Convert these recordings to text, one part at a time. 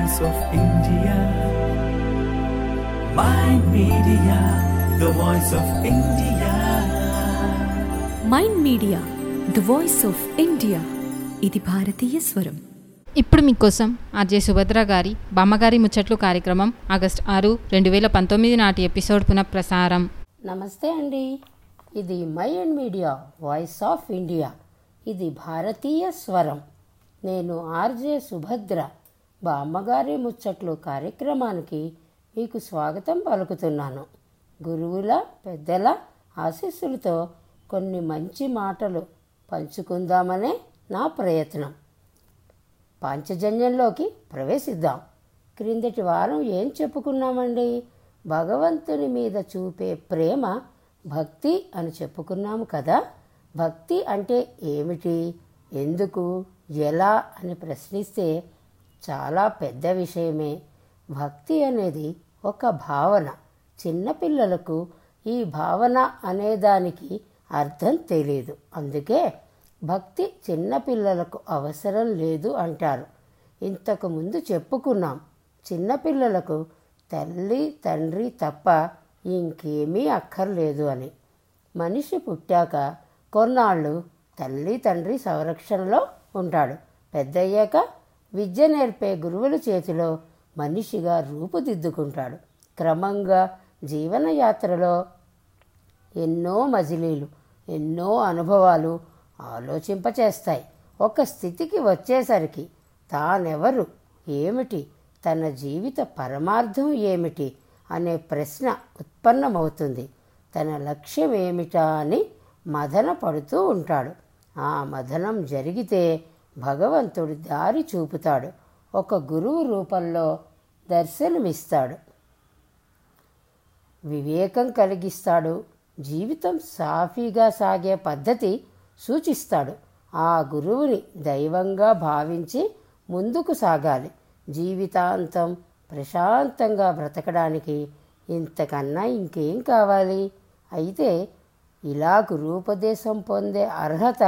voice of India. Mind Media, the voice of India. Mind media the voice of India ఇది భారతీయ స్వరం ఇప్పుడు మీకోసం ఆర్జే సుభద్ర గారి బామ్మగారి ముచ్చట్లు కార్యక్రమం ఆగస్ట్ ఆరు రెండు వేల పంతొమ్మిది నాటి ఎపిసోడ్ పునఃప్రసారం నమస్తే అండి ఇది my and media voice of India ఇది భారతీయ స్వరం నేను ఆర్జే సుభద్ర బామ్మగారి ముచ్చట్లు కార్యక్రమానికి మీకు స్వాగతం పలుకుతున్నాను గురువుల పెద్దల ఆశీస్సులతో కొన్ని మంచి మాటలు పంచుకుందామనే నా ప్రయత్నం పాంచజన్యంలోకి ప్రవేశిద్దాం క్రిందటి వారం ఏం చెప్పుకున్నామండి భగవంతుని మీద చూపే ప్రేమ భక్తి అని చెప్పుకున్నాము కదా భక్తి అంటే ఏమిటి ఎందుకు ఎలా అని ప్రశ్నిస్తే చాలా పెద్ద విషయమే భక్తి అనేది ఒక భావన చిన్నపిల్లలకు ఈ భావన అనేదానికి అర్థం తెలియదు అందుకే భక్తి చిన్నపిల్లలకు అవసరం లేదు అంటారు ఇంతకు ముందు చెప్పుకున్నాం చిన్నపిల్లలకు తల్లి తండ్రి తప్ప ఇంకేమీ అక్కర్లేదు అని మనిషి పుట్టాక కొన్నాళ్ళు తల్లి తండ్రి సంరక్షణలో ఉంటాడు పెద్దయ్యాక విద్య నేర్పే గురువుల చేతిలో మనిషిగా రూపుదిద్దుకుంటాడు క్రమంగా జీవనయాత్రలో ఎన్నో మజిలీలు ఎన్నో అనుభవాలు ఆలోచింపచేస్తాయి ఒక స్థితికి వచ్చేసరికి తానెవరు ఏమిటి తన జీవిత పరమార్థం ఏమిటి అనే ప్రశ్న ఉత్పన్నమవుతుంది తన లక్ష్యం ఏమిటా అని మదన పడుతూ ఉంటాడు ఆ మదనం జరిగితే భగవంతుడు దారి చూపుతాడు ఒక గురువు రూపంలో దర్శనమిస్తాడు వివేకం కలిగిస్తాడు జీవితం సాఫీగా సాగే పద్ధతి సూచిస్తాడు ఆ గురువుని దైవంగా భావించి ముందుకు సాగాలి జీవితాంతం ప్రశాంతంగా బ్రతకడానికి ఇంతకన్నా ఇంకేం కావాలి అయితే ఇలా గురూపదేశం పొందే అర్హత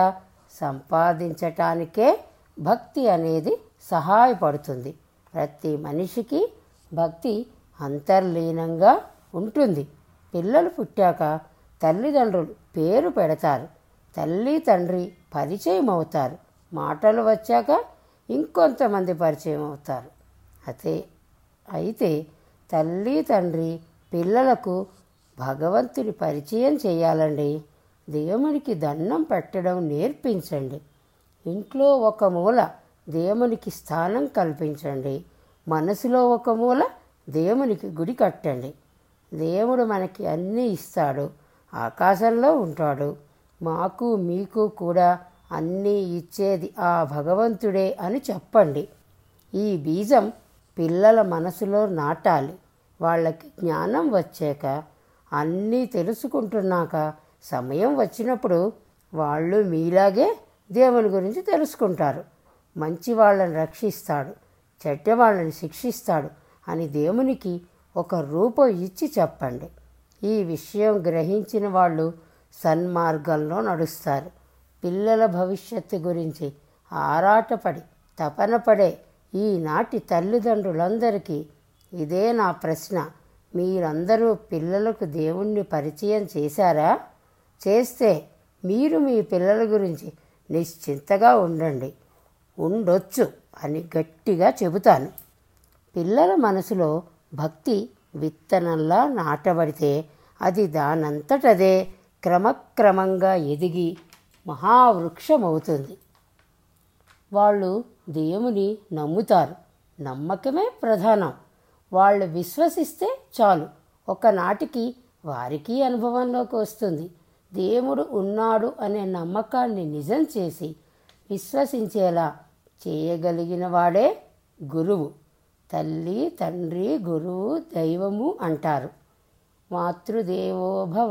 సంపాదించటానికే భక్తి అనేది సహాయపడుతుంది ప్రతి మనిషికి భక్తి అంతర్లీనంగా ఉంటుంది పిల్లలు పుట్టాక తల్లిదండ్రులు పేరు పెడతారు తల్లి తండ్రి పరిచయం అవుతారు మాటలు వచ్చాక ఇంకొంతమంది పరిచయం అవుతారు అయితే అయితే తల్లి తండ్రి పిల్లలకు భగవంతుని పరిచయం చేయాలండి దేవునికి దండం పెట్టడం నేర్పించండి ఇంట్లో ఒక మూల దేవునికి స్థానం కల్పించండి మనసులో ఒక మూల దేవునికి గుడి కట్టండి దేవుడు మనకి అన్నీ ఇస్తాడు ఆకాశంలో ఉంటాడు మాకు మీకు కూడా అన్నీ ఇచ్చేది ఆ భగవంతుడే అని చెప్పండి ఈ బీజం పిల్లల మనసులో నాటాలి వాళ్ళకి జ్ఞానం వచ్చాక అన్నీ తెలుసుకుంటున్నాక సమయం వచ్చినప్పుడు వాళ్ళు మీలాగే దేవుని గురించి తెలుసుకుంటారు మంచి వాళ్ళని రక్షిస్తాడు చెడ్డ వాళ్ళని శిక్షిస్తాడు అని దేవునికి ఒక రూపం ఇచ్చి చెప్పండి ఈ విషయం గ్రహించిన వాళ్ళు సన్మార్గంలో నడుస్తారు పిల్లల భవిష్యత్తు గురించి ఆరాటపడి తపన పడే ఈనాటి తల్లిదండ్రులందరికీ ఇదే నా ప్రశ్న మీరందరూ పిల్లలకు దేవుణ్ణి పరిచయం చేశారా చేస్తే మీరు మీ పిల్లల గురించి నిశ్చింతగా ఉండండి ఉండొచ్చు అని గట్టిగా చెబుతాను పిల్లల మనసులో భక్తి విత్తనంలా నాటబడితే అది దానంతటదే క్రమక్రమంగా ఎదిగి మహావృక్షమవుతుంది వాళ్ళు దేవుని నమ్ముతారు నమ్మకమే ప్రధానం వాళ్ళు విశ్వసిస్తే చాలు ఒకనాటికి వారికి అనుభవంలోకి వస్తుంది దేవుడు ఉన్నాడు అనే నమ్మకాన్ని నిజం చేసి విశ్వసించేలా చేయగలిగిన వాడే గురువు తల్లి తండ్రి గురువు దైవము అంటారు మాతృదేవో భవ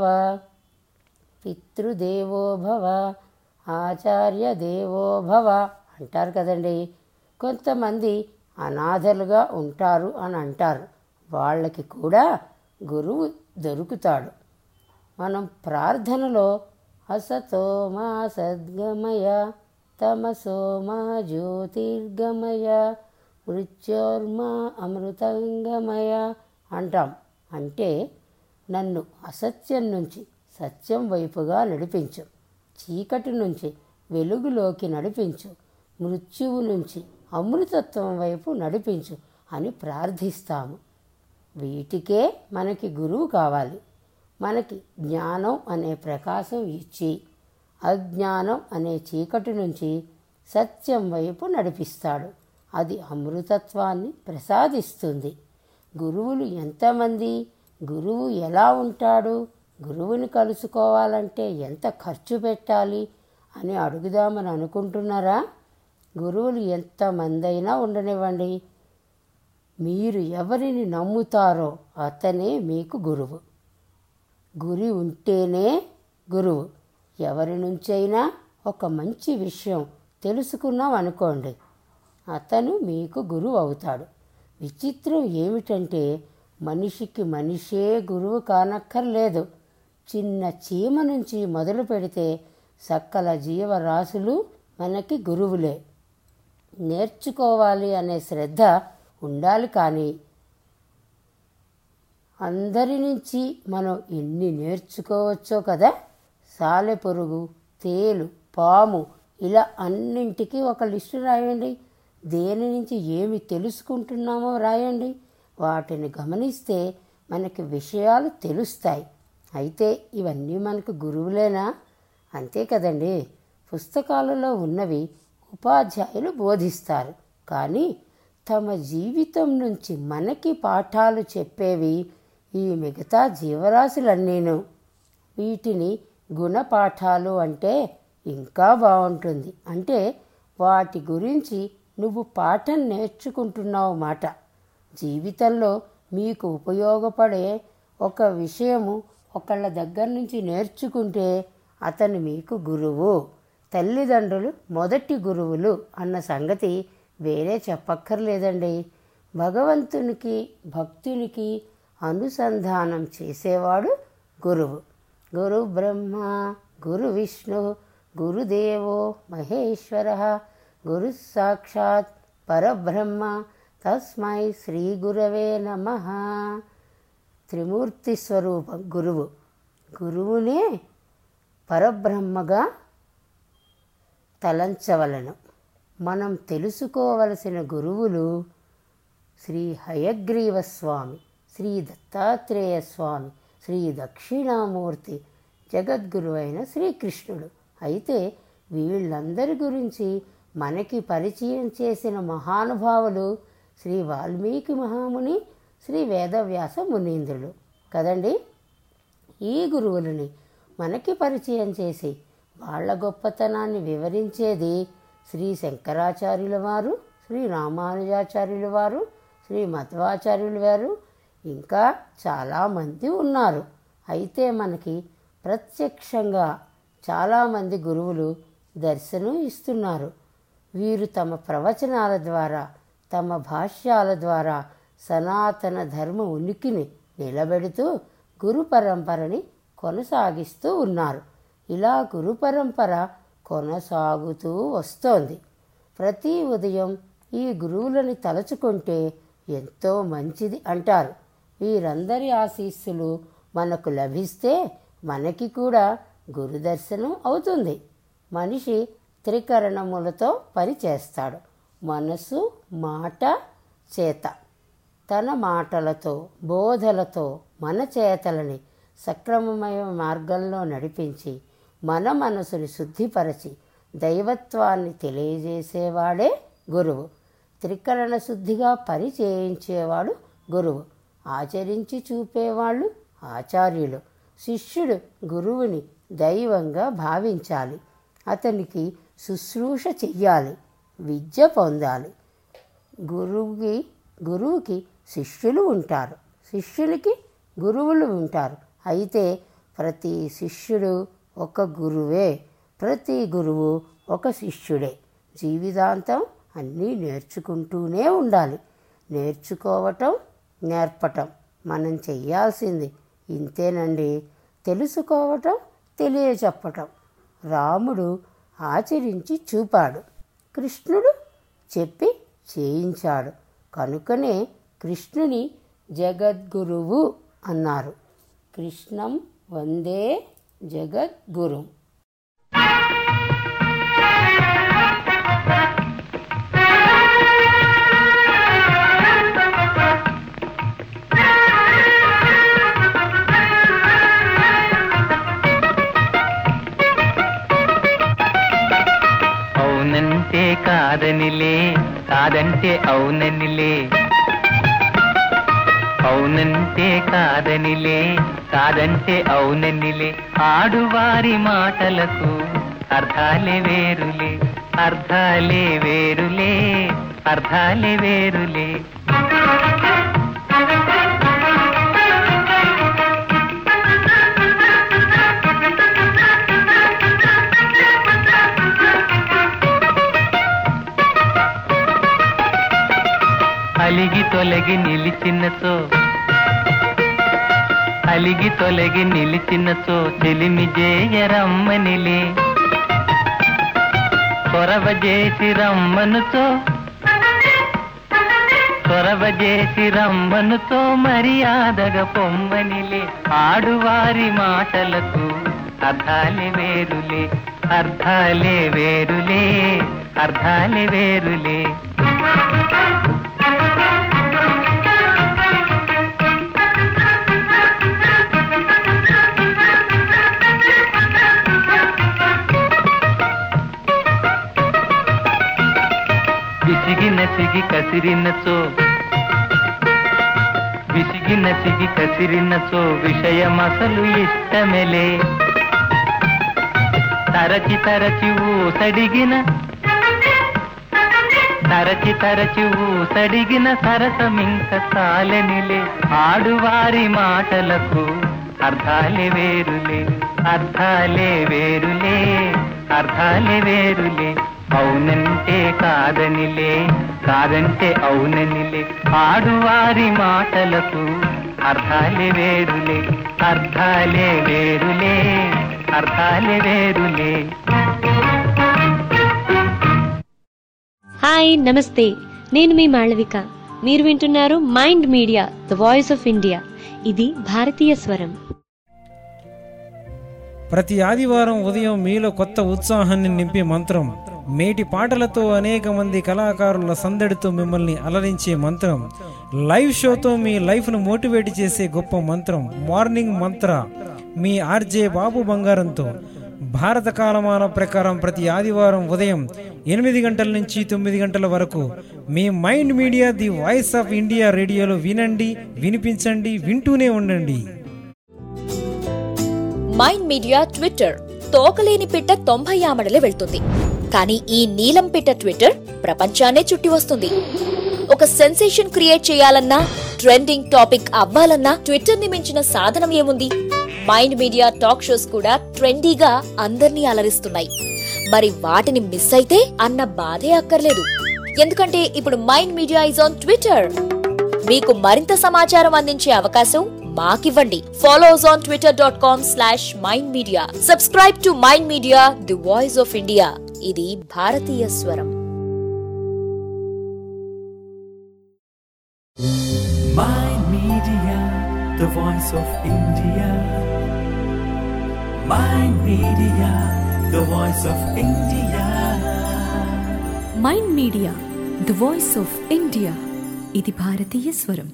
పితృదేవో భవ ఆచార్య దేవో భవ అంటారు కదండి కొంతమంది అనాథలుగా ఉంటారు అని అంటారు వాళ్ళకి కూడా గురువు దొరుకుతాడు మనం ప్రార్థనలో అసతో మా సద్గమయ తమసో మా జ్యోతిర్గమయ మృత్యోర్మా అమృతంగమయ అంటాం అంటే నన్ను అసత్యం నుంచి సత్యం వైపుగా నడిపించు చీకటి నుంచి వెలుగులోకి నడిపించు మృత్యువు నుంచి అమృతత్వం వైపు నడిపించు అని ప్రార్థిస్తాము వీటికే మనకి గురువు కావాలి మనకి జ్ఞానం అనే ప్రకాశం ఇచ్చి అజ్ఞానం అనే చీకటి నుంచి సత్యం వైపు నడిపిస్తాడు అది అమృతత్వాన్ని ప్రసాదిస్తుంది గురువులు ఎంతమంది గురువు ఎలా ఉంటాడు గురువుని కలుసుకోవాలంటే ఎంత ఖర్చు పెట్టాలి అని అడుగుదామని అనుకుంటున్నారా గురువులు ఎంతమంది అయినా ఉండనివ్వండి మీరు ఎవరిని నమ్ముతారో అతనే మీకు గురువు గురి ఉంటేనే గురువు ఎవరి నుంచైనా ఒక మంచి విషయం తెలుసుకున్నాం అనుకోండి అతను మీకు గురువు అవుతాడు విచిత్రం ఏమిటంటే మనిషికి మనిషే గురువు కానక్కర్లేదు చిన్న చీమ నుంచి మొదలు పెడితే సకల జీవరాశులు మనకి గురువులే నేర్చుకోవాలి అనే శ్రద్ధ ఉండాలి కానీ అందరి నుంచి మనం ఎన్ని నేర్చుకోవచ్చో కదా సాలెపురుగు తేలు పాము ఇలా అన్నింటికి ఒక లిస్టు రాయండి దేని నుంచి ఏమి తెలుసుకుంటున్నామో రాయండి వాటిని గమనిస్తే మనకి విషయాలు తెలుస్తాయి అయితే ఇవన్నీ మనకు గురువులేనా అంతే కదండి పుస్తకాలలో ఉన్నవి ఉపాధ్యాయులు బోధిస్తారు కానీ తమ జీవితం నుంచి మనకి పాఠాలు చెప్పేవి ఈ మిగతా జీవరాశులన్నీను వీటిని గుణపాఠాలు అంటే ఇంకా బాగుంటుంది అంటే వాటి గురించి నువ్వు పాఠం నేర్చుకుంటున్నావు మాట జీవితంలో మీకు ఉపయోగపడే ఒక విషయము ఒకళ్ళ దగ్గర నుంచి నేర్చుకుంటే అతను మీకు గురువు తల్లిదండ్రులు మొదటి గురువులు అన్న సంగతి వేరే చెప్పక్కర్లేదండి భగవంతునికి భక్తునికి అనుసంధానం చేసేవాడు గురువు గురు బ్రహ్మ గురు విష్ణు గురుదేవో మహేశ్వర గురు సాక్షాత్ పరబ్రహ్మ తస్మై శ్రీ గురవే నమ త్రిమూర్తి స్వరూపం గురువు గురువునే పరబ్రహ్మగా తలంచవలను మనం తెలుసుకోవలసిన గురువులు శ్రీ హయగ్రీవ స్వామి శ్రీ దత్తాత్రేయ స్వామి శ్రీ దక్షిణామూర్తి జగద్గురు అయిన శ్రీకృష్ణుడు అయితే వీళ్ళందరి గురించి మనకి పరిచయం చేసిన మహానుభావులు శ్రీ వాల్మీకి మహాముని శ్రీ వేదవ్యాస మునీంద్రులు కదండి ఈ గురువులని మనకి పరిచయం చేసి వాళ్ళ గొప్పతనాన్ని వివరించేది శ్రీ శంకరాచార్యుల వారు శ్రీ రామానుజాచార్యుల వారు శ్రీ మధ్వాచార్యుల వారు ఇంకా చాలామంది ఉన్నారు అయితే మనకి ప్రత్యక్షంగా చాలామంది గురువులు దర్శనం ఇస్తున్నారు వీరు తమ ప్రవచనాల ద్వారా తమ భాష్యాల ద్వారా సనాతన ధర్మ ఉనికిని నిలబెడుతూ గురు పరంపరని కొనసాగిస్తూ ఉన్నారు ఇలా గురు పరంపర కొనసాగుతూ వస్తోంది ప్రతి ఉదయం ఈ గురువులని తలుచుకుంటే ఎంతో మంచిది అంటారు వీరందరి ఆశీస్సులు మనకు లభిస్తే మనకి కూడా గురు దర్శనం అవుతుంది మనిషి త్రికరణములతో పనిచేస్తాడు మనసు మాట చేత తన మాటలతో బోధలతో మన చేతలని సక్రమమైన మార్గంలో నడిపించి మన మనసుని శుద్ధిపరచి దైవత్వాన్ని తెలియజేసేవాడే గురువు త్రికరణ శుద్ధిగా పని చేయించేవాడు గురువు ఆచరించి చూపేవాళ్ళు ఆచార్యులు శిష్యుడు గురువుని దైవంగా భావించాలి అతనికి శుశ్రూష చెయ్యాలి విద్య పొందాలి గురువుకి గురువుకి శిష్యులు ఉంటారు శిష్యులకి గురువులు ఉంటారు అయితే ప్రతి శిష్యుడు ఒక గురువే ప్రతి గురువు ఒక శిష్యుడే జీవితాంతం అన్నీ నేర్చుకుంటూనే ఉండాలి నేర్చుకోవటం నేర్పటం మనం చెయ్యాల్సింది ఇంతేనండి తెలుసుకోవటం తెలియచెప్పటం రాముడు ఆచరించి చూపాడు కృష్ణుడు చెప్పి చేయించాడు కనుకనే కృష్ణుని జగద్గురువు అన్నారు కృష్ణం వందే జగద్గురు అవునంటే కాదనిలే కాదంటే అవుననిలే అవునంటే కాదనిలే కాదంటే అవుననిలే ఆడువారి మాటలకు అర్థాలే వేరులే అర్థాలే వేరులే అర్థాలే వేరులే అలిగి తొలగి నిలిచినచో అలిగి తొలగి నిలిచినచో చెలిమి జేయరమ్మనిలే కొరవ చేసి రమ్మనుచో కొరవ చేసి రమ్మనుతో మర్యాదగా పొమ్మనిలే ఆడువారి మాటలకు అర్థాలే వేరులే అర్థాలే వేరులే అర్థాలే వేరులే విసిగి నసిగి కసిరినచో విసిగి నసిగి కసిరినచో విషయం అసలు ఇష్టమెలే తరచి తరచి ఊసడిగిన తరచి తరచి ఊసడిగిన సరసమింక సాలెనిలే ఆడువారి మాటలకు అర్థాలే వేరులే అర్థాలే వేరులే అర్థాలే వేరులే అవునంటే కాదనిలే కాదంటే అవుననిలే ఆడువారి మాటలకు అర్థాలే వేరులే అర్థాలే వేరులే అర్థాలే వేరులే హాయ్ నమస్తే నేను మీ మాళవిక మీరు వింటున్నారు mind media the voice of India ఇది భారతీయ స్వరం ప్రతి ఆదివారం ఉదయం మీలో కొత్త ఉత్సాహాన్ని నింపే మంత్రం మేటి పాటలతో అనేక మంది కళాకారుల సందడితో మిమ్మల్ని అలరించే మంత్రం లైవ్ షోతో మీ లైఫ్ను మోటివేట్ చేసే గొప్ప మంత్రం మార్నింగ్ మంత్ర మీ ఆర్జే బాబు బంగారంతో భారత కాలమాన ప్రకారం ప్రతి ఆదివారం ఉదయం ఎనిమిది గంటల నుంచి తొమ్మిది గంటల వరకు మీ mind media the voice of India రేడియోలో వినండి వినిపించండి వింటూనే ఉండండి మైండ్ మీడియా ట్విట్టర్ తోకలేని పిట్ట తొంభై ఆమడలే వెళ్తుంది కానీ ఈ నీలం పిట్ట ట్విట్టర్ ప్రపంచాన్నే చుట్టి వస్తుంది ఒక సెన్సేషన్ క్రియేట్ చేయాలన్నా ట్రెండింగ్ టాపిక్ అవ్వాలన్నా ట్విట్టర్ ని మించిన సాధనం ఏముంది మైండ్ మీడియా టాక్ షోస్ కూడా ట్రెండీగా అందర్నీ అలరిస్తున్నాయి మరి వాటిని మిస్ అయితే అన్న బాధే అక్కర్లేదు ఎందుకంటే ఇప్పుడు mind media is on Twitter మీకు మరింత సమాచారం అందించే అవకాశం మాకివ్వండి follow us on Twitter dot com slash mind media subscribe to mind media the voice of India ఇది భారతీయ స్వరం Mind Media, the voice of India. Mind Media, the voice of India. Mind media the voice of India ఇది భారతీయ స్వరం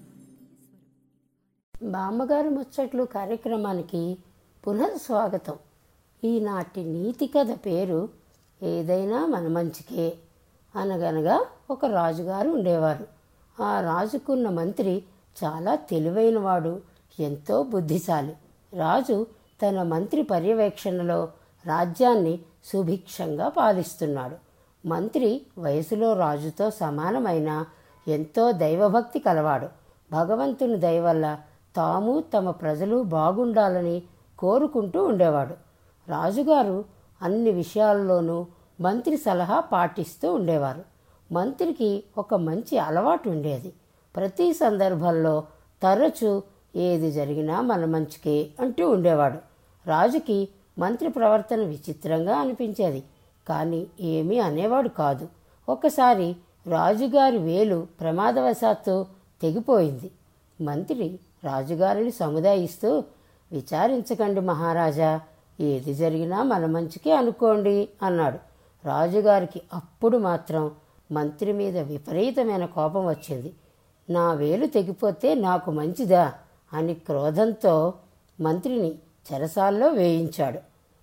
బామ్మగారు ముచ్చట్లు కార్యక్రమానికి పునఃస్వాగతం ఈనాటి నీతి కథ పేరు ఏదైనా మన మంచికే అనగనగా ఒక రాజుగారు ఉండేవారు ఆ రాజుకున్న మంత్రి చాలా తెలివైనవాడు ఎంతో బుద్ధిశాలి రాజు తన మంత్రి పర్యవేక్షణలో రాజ్యాన్ని సుభిక్షంగా పాలిస్తున్నాడు మంత్రి వయసులో రాజుతో సమానమైన ఎంతో దైవభక్తి కలవాడు భగవంతుని దయ వల్ల తాము తమ ప్రజలు బాగుండాలని కోరుకుంటూ ఉండేవాడు రాజుగారు అన్ని విషయాల్లోనూ మంత్రి సలహా పాటిస్తూ ఉండేవారు మంత్రికి ఒక మంచి అలవాటు ఉండేది ప్రతి సందర్భంలో తరచూ ఏది జరిగినా మన మంచికే అంటూ ఉండేవాడు రాజుకి మంత్రి ప్రవర్తన విచిత్రంగా అనిపించేది కానీ ఏమీ అనేవాడు కాదు ఒకసారి రాజుగారి వేలు ప్రమాదవశాత్తు తెగిపోయింది మంత్రి రాజుగారిని సముదాయిస్తూ విచారించకండి మహారాజా ఏది జరిగినా మన మంచికే అనుకోండి అన్నాడు రాజుగారికి అప్పుడు మాత్రం మంత్రి మీద విపరీతమైన కోపం వచ్చింది నా వేలు తెగిపోతే నాకు మంచిదా అని క్రోధంతో మంత్రిని చెరసాల్లో వేయించాడు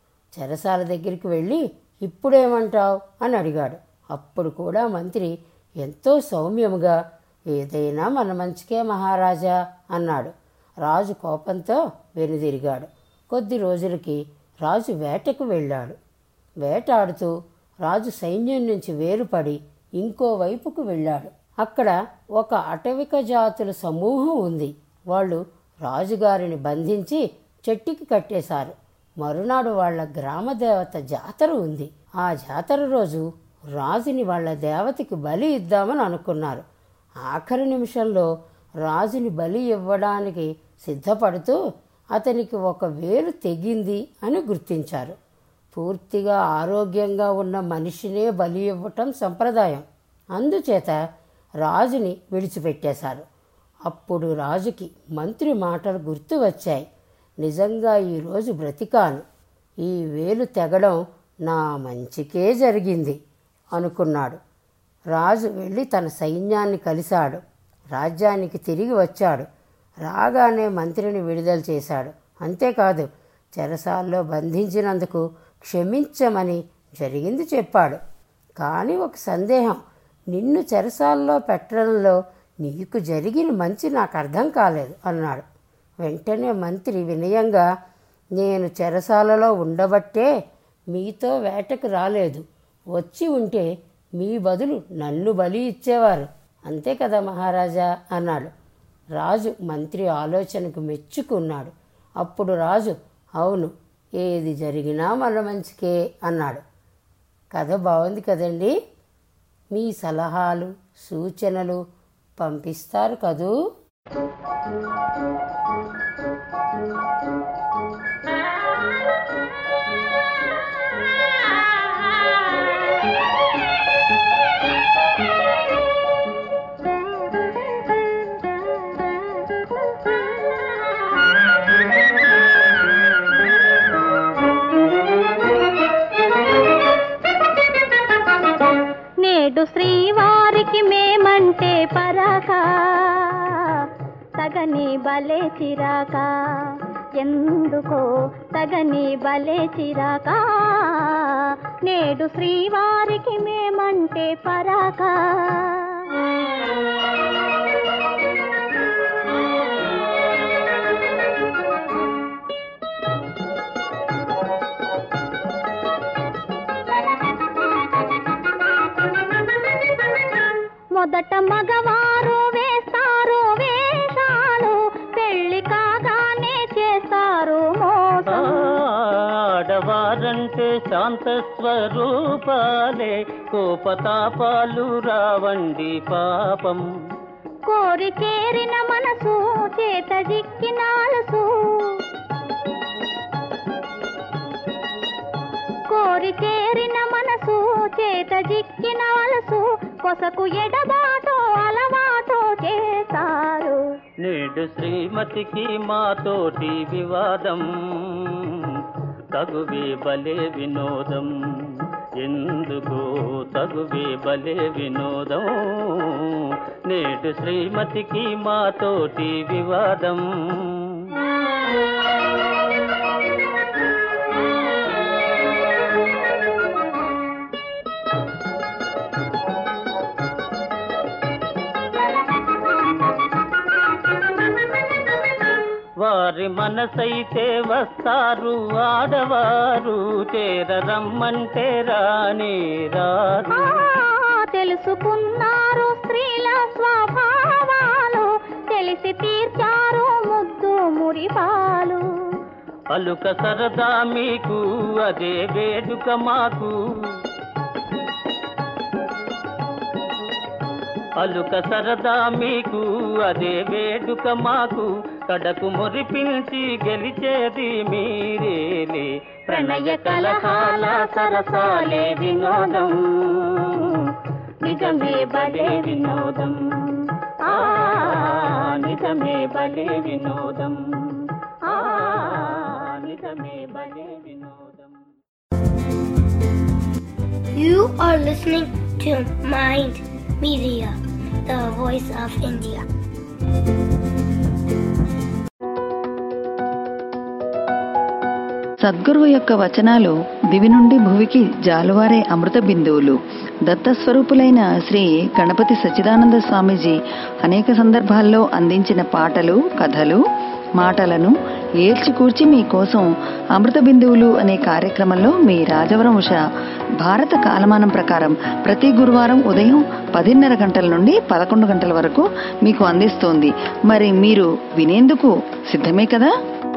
చెరసాల దగ్గరికి వెళ్ళి ఇప్పుడేమంటావు అని అడిగాడు అప్పుడు కూడా మంత్రి ఎంతో సౌమ్యముగా ఏదైనా మన మంచికే మహారాజా అన్నాడు రాజు కోపంతో వెనుదిరిగాడు కొద్ది రోజులకి రాజు వేటకు వెళ్ళాడు వేటాడుతూ రాజు సైన్యం నుంచి వేరుపడి ఇంకో వైపుకు వెళ్ళాడు అక్కడ ఒక అటవిక జాతుల సమూహం ఉంది వాళ్ళు రాజుగారిని బంధించి చెట్టుకి కట్టేశారు మరునాడు వాళ్ళ గ్రామ దేవత జాతర ఉంది ఆ జాతర రోజు రాజుని వాళ్ళ దేవతకి బలి ఇద్దామని అనుకున్నారు ఆఖరి నిమిషంలో రాజుని బలి ఇవ్వడానికి సిద్ధపడుతూ అతనికి ఒక వేలు తెగింది అని గుర్తించారు పూర్తిగా ఆరోగ్యంగా ఉన్న మనిషినే బలి ఇవ్వటం సంప్రదాయం అందుచేత రాజుని విడిచిపెట్టేశారు అప్పుడు రాజుకి మంత్రి మాటలు గుర్తు వచ్చాయి నిజంగా ఈరోజు బ్రతికాను ఈ వేలు తెగడం నా మంచికే జరిగింది అనుకున్నాడు రాజు వెళ్ళి తన సైన్యాన్ని కలిశాడు రాజ్యానికి తిరిగి వచ్చాడు రాగానే మంత్రిని విడుదల చేశాడు అంతేకాదు చెరసాల్లో బంధించినందుకు క్షమించమని జరిగింది చెప్పాడు కానీ ఒక సందేహం నిన్ను చెరసాల్లో పెట్టడంలో నీకు జరిగిన మంచి నాకు అర్థం కాలేదు అన్నాడు వెంటనే మంత్రి వినయంగా నేను చెరసాలలో ఉండబట్టే మీతో వేటకు రాలేదు వచ్చి ఉంటే మీ బదులు నన్ను బలి ఇచ్చేవారు అంతే కదా మహారాజా అన్నాడు రాజు మంత్రి ఆలోచనకు మెచ్చుకున్నాడు అప్పుడు రాజు అవును ఏది జరిగినా మన మంచికే అన్నాడు కథ బాగుంది కదండి మీ సలహాలు సూచనలు పంపిస్తారు కదూ నేడు శ్రీవారికి మేమంటే పరాక తగని బలే చిరాక ఎందుకో తగని బలే చిరాక నేడు శ్రీవారికి మేమంటే పరాక మొదట మగవారు వేస్తారు వేషాలు పెళ్లి కాగానే చేస్తారు మోసం ఆడవారంటే శాంత స్వరూపాలే కోపతాపాలు రావండి పాపం కోరి చేరిన మనసు చేత జిక్కినాలసు కోరి చేరిన మనసు చేత జిక్కినాలసు కొసకు ఎడబాటో అలవాటో చేస్తారు నేడు శ్రీమతికి మాతోటి వివాదం తగువే బలే వినోదం ఎందుకో తగువే బలే వినోదం నేడు శ్రీమతికి మాతోటి వివాదం వారి మనసైతే వస్తారు ఆడవారు చేరరమ్మంటే రాని రారు ఆ, తెలుసుకున్నారు స్త్రీల స్వభావాలు తెలిసి తీర్చారు ముద్దు మురిపాలు అలుక సరదా మీకు అదే వేడుక మాకు అలుక సరదా మీకు అదే వేడుక మాకు కడకు మురిపించి గెలిచేది మీరేలే ప్రణయ కలహాల సరసాలే వినోదం నిజమే భలే వినోదం ఆ నిజమే భలే వినోదం ఆ నిజమే భలే వినోదం You are listening to Mind Media, the voice of India. సద్గురువు యొక్క వచనాలు దివి నుండి భువికి జాలువారే అమృత బిందువులు దత్తస్వరూపులైన శ్రీ గణపతి సచ్చిదానంద స్వామీజీ అనేక సందర్భాల్లో అందించిన పాటలు కథలు మాటలను ఏల్చికూర్చి మీకోసం అమృత బిందువులు అనే కార్యక్రమంలో మీ రాజవరం ఉష భారత కాలమానం ప్రకారం ప్రతి గురువారం ఉదయం పదిన్నర గంటల నుండి పదకొండు గంటల వరకు మీకు అందిస్తోంది మరి మీరు వినేందుకు సిద్ధమే కదా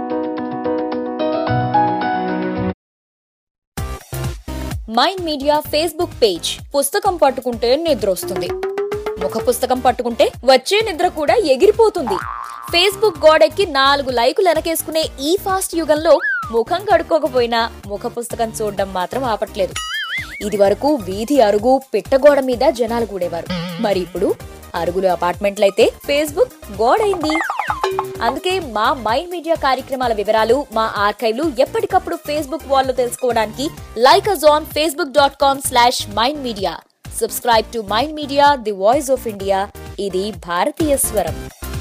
మైండ్ మీడియా ఫేస్బుక్ పేజ్ పుస్తకం పట్టుకుంటే నిద్ర వస్తుంది ముఖ పుస్తకం పట్టుకుంటే వచ్చే నిద్ర కూడా ఎగిరిపోతుంది ఫేస్బుక్ గోడెక్కి నాలుగు లైకులు వెనకేసుకునే ఈ ఫాస్ట్ యుగంలో ముఖం కడుక్కోకపోయినా ముఖ పుస్తకం చూడడం మాత్రం ఆపట్లేదు ఇది వరకు వీధి అరుగు పిట్టగోడ మీద జనాలు కూడేవారు మరి ఇప్పుడు అరుగులు అపార్ట్మెంట్లయితే ఫేస్బుక్ గోడైంది అందుకే మా మైండ్ మీడియా కార్యక్రమాల వివరాలు మా ఆర్కైవ్లు ఎప్పటికప్పుడు ఫేస్బుక్ వాల్లో తెలుసుకోవడానికి like us on Facebook dot com slash mind media subscribe to mind media the voice of India ఇది భారతీయ స్వరం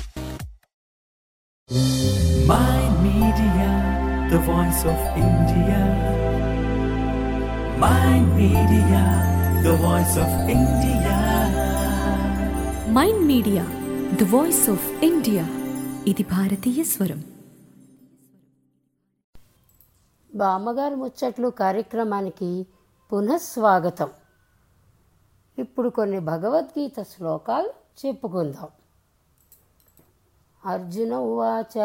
Mind Media, the voice of India. Mind Media, the voice of India. Mind media the voice of India ఇది భారతీయ స్వరం బామ్మగారి ముచ్చట్లు కార్యక్రమానికి పునఃస్వాగతం ఇప్పుడు కొన్ని భగవద్గీత శ్లోకాలు చెప్పుకుందాం అర్జున ఉవాచ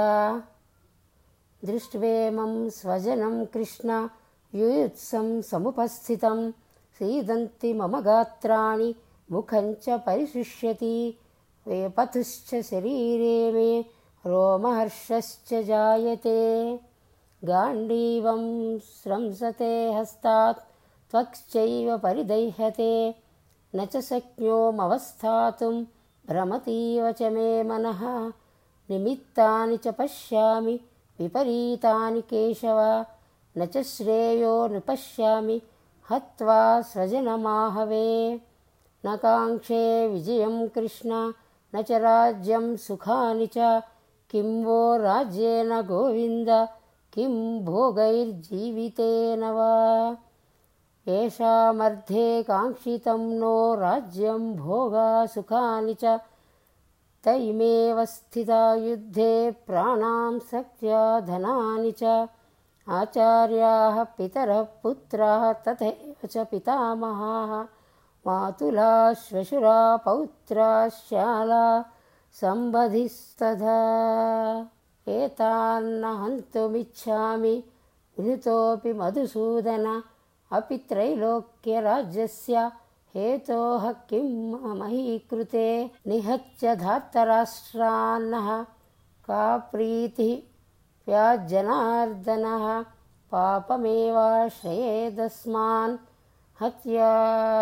దృష్ట్వేమం స్వజనం కృష్ణ యుయుత్సం సముపస్థితం సీదంతి మమ గాత్రాణి ముఖం చ పరిశుష్యతి వేపతుశ్చ శరీరే మే రోమహర్షశ్చ జాయతే గాంధీవం స్రంసతే హస్తాత్ త్వక్చైవ పరిదహ్యతే न च शक्नोमवस्थातुं भ्रमतीव च मे मनः निमित्तानि च पश्यामि विपरीतानि केशव न च श्रेयो न पश्यामि हत्वा स्वजनमाहवे न काङ्क्षे विजयं कृष्ण न च राज्यं सुखानि च किं वो राज्येन गोविन्द किं भोगैर्जीवितेन वा येषामर्थे काङ्क्षितं नो राज्यं भोगा सुखानि च तैमेव स्थिता युद्धे प्राणां सख्या धनानि च आचार्याः पितरः पुत्राः तथैव च पितामहाः मातुला श्वशुरा पौत्रा श्याला सम्बधिस्तथा एतान्न हन्तुमिच्छामि विनुतोऽपि मधुसूदन अपि त्रैलोक्यराज्यस्य हेतोः किं महीकृते निहत्य धार्तराष्ट्रान्नः का प्रीतिः व्याजनार्दनः पापमेवाश्रयेदस्मान् हत्या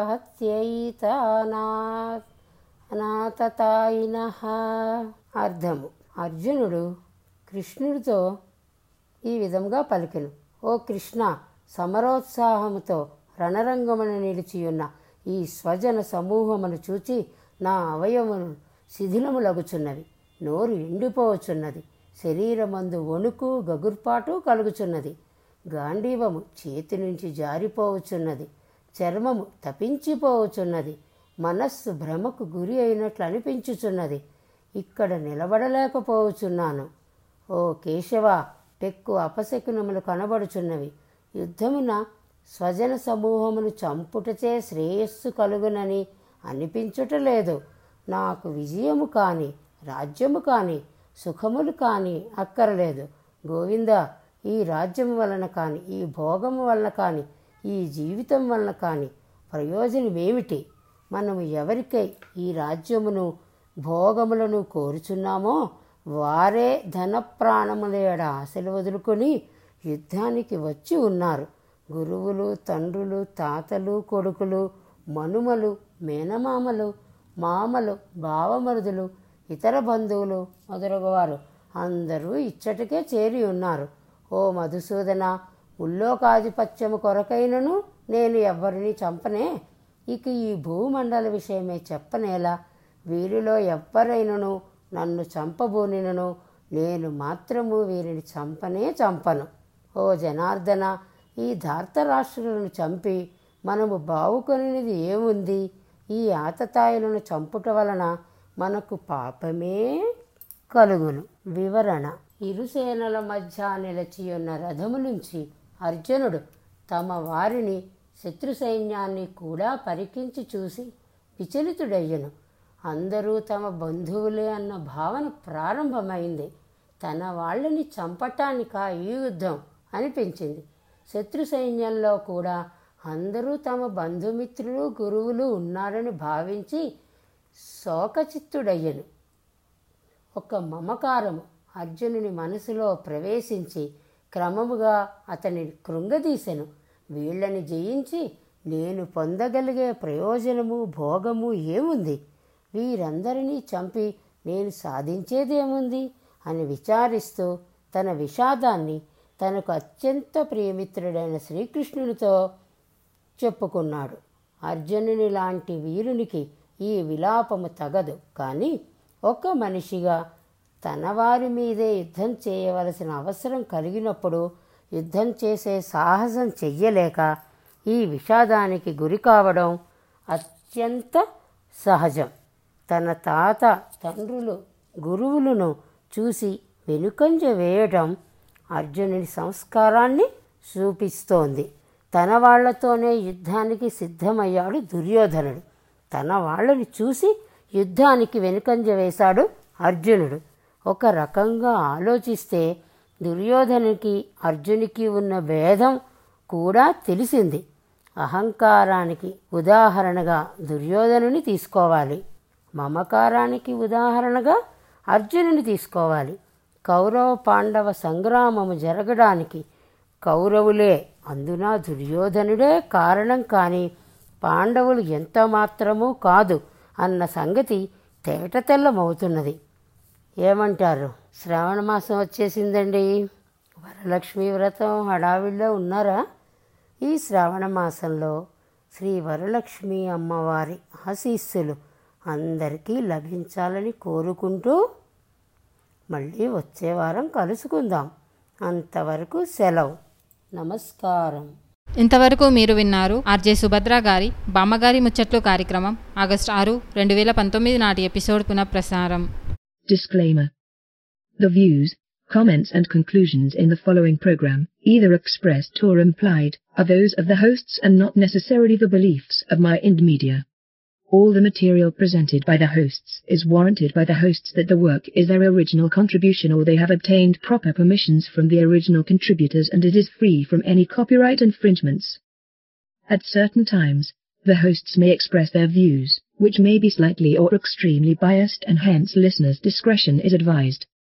హత్యైతానాత్ అనాథతాయినః అర్థము అర్జునుడు కృష్ణుడితో ఈ విధంగా పలికెను ఓ కృష్ణ సమరోత్సాహముతో రణరంగమున నిలిచియున్న ఈ స్వజన సమూహమును చూచి నా అవయవములు శిథిలములగుచున్నవి నోరు ఎండిపోవచున్నది శరీరమందు వణుకు గగుర్పాటు కలుగుచున్నది గాంధీవము చేతి నుంచి జారిపోవచున్నది చర్మము తపించిపోవచున్నది మనస్సు భ్రమకు గురి అయినట్లు అనిపించుచున్నది ఇక్కడ నిలబడలేకపోవచున్నాను ఓ కేశవ పెక్కు అపశకునములు కనబడుచున్నవి యుద్ధమున స్వజన సమూహమును చంపుటచే శ్రేయస్సు కలుగునని అనిపించుటలేదు నాకు విజయము కాని రాజ్యము కాని సుఖములు కాని అక్కరలేదు గోవింద ఈ రాజ్యం వలన కాని ఈ భోగము వలన కాని ఈ జీవితం వలన కాని ప్రయోజనమేమిటి మనము ఎవరికై ఈ రాజ్యమును భోగములను కోరుచున్నామో వారే ధన ప్రాణములేడ ఆశలు వదులుకొని యుద్ధానికి వచ్చి ఉన్నారు గురువులు తండ్రులు తాతలు కొడుకులు మనుమలు మేనమామలు మామలు బావమరుదులు ఇతర బంధువులు మొదలగువారు అందరూ ఇచ్చటికే చేరి ఉన్నారు ఓ మధుసూదన ఉల్లోకాధిపత్యము కొరకైనను నేను ఎవ్వరిని చంపనే ఇక ఈ భూమండల విషయమే చెప్పనేలా వీరిలో ఎవ్వరైనను నన్ను చంపబోనినను నేను మాత్రము వీరిని చంపనే చంపను ఓ జనార్దన ఈ ధార్తరాష్ట్రులను చంపి మనము బావుకొనిది ఏముంది ఈ ఆతతాయులను చంపుట వలన మనకు పాపమే కలుగును వివరణ ఇరుసేనల మధ్య నిలిచి ఉన్న రథము నుంచి అర్జునుడు తమ వారిని శత్రు సైన్యాన్ని కూడా పరికించి చూసి విచలితుడయ్యను అందరూ తమ బంధువులే అన్న భావన ప్రారంభమైంది తన వాళ్ళని చంపటానికా ఈ యుద్ధం అనిపించింది శత్రు సైన్యంలో కూడా అందరూ తమ బంధుమిత్రులు గురువులు ఉన్నారని భావించి శోకచిత్తుడయ్యను ఒక మమకారము అర్జునుని మనసులో ప్రవేశించి క్రమముగా అతని కృంగదీసెను వీళ్ళని జయించి నేను పొందగలిగే ప్రయోజనము భోగము ఏముంది వీరందరినీ చంపి నేను సాధించేదేముంది అని విచారిస్తూ తన విషాదాన్ని తనకు అత్యంత ప్రియమిత్రుడైన శ్రీకృష్ణునితో చెప్పుకున్నాడు అర్జునుని లాంటి వీరునికి ఈ విలాపము తగదు కానీ ఒక మనిషిగా తన వారి మీదే యుద్ధం చేయవలసిన అవసరం కలిగినప్పుడు యుద్ధం చేసే సాహసం చెయ్యలేక ఈ విషాదానికి గురి కావడం అత్యంత సహజం తన తాత తండ్రులు గురువులను చూసి వెనుకంజ వేయడం అర్జునుని సంస్కారాన్ని చూపిస్తోంది తన వాళ్లతోనే యుద్ధానికి సిద్ధమయ్యాడు దుర్యోధనుడు తన వాళ్ళని చూసి యుద్ధానికి వెనుకంజ వేశాడు అర్జునుడు ఒక రకంగా ఆలోచిస్తే దుర్యోధనునికి అర్జునికి ఉన్న భేదం కూడా తెలిసింది అహంకారానికి ఉదాహరణగా దుర్యోధనుని తీసుకోవాలి మమకారానికి ఉదాహరణగా అర్జునుని తీసుకోవాలి కౌరవ పాండవ సంగ్రామము జరగడానికి కౌరవులే అందున దుర్యోధనుడే కారణం కానీ పాండవులు ఎంత మాత్రమూ కాదు అన్న సంగతి తేటతెల్లమవుతున్నది ఏమంటారు శ్రావణ మాసం వచ్చేసిందండి వరలక్ష్మి వ్రతం హడావిడిలో ఉన్నారా ఈ శ్రావణ మాసంలో శ్రీ వరలక్ష్మి అమ్మవారి ఆశీస్సులు అందరికీ లభించాలని కోరుకుంటూ మళ్ళీ వచ్చే వారం కలుసుకుందాం అంతవరకు సెలవు నమస్కారం ఇంతవరకు మీరు విన్నారు ఆర్జే సుభద్ర గారి బామ్మగారి ముచ్చట్లు కార్యక్రమం ఆగస్టు ఆరు రెండు వేల పంతొమ్మిది నాటి ఎపిసోడ్ పునఃప్రసారం Disclaimer. The views, comments and conclusions in the following program, either expressed or implied, are those of the hosts and not necessarily the beliefs of my Ind Media. All the material presented by the hosts is warranted by the hosts that the work is their original contribution or they have obtained proper permissions from the original contributors and it is free from any copyright infringements. At certain times, the hosts may express their views, which may be slightly or extremely biased and hence listeners' discretion is advised.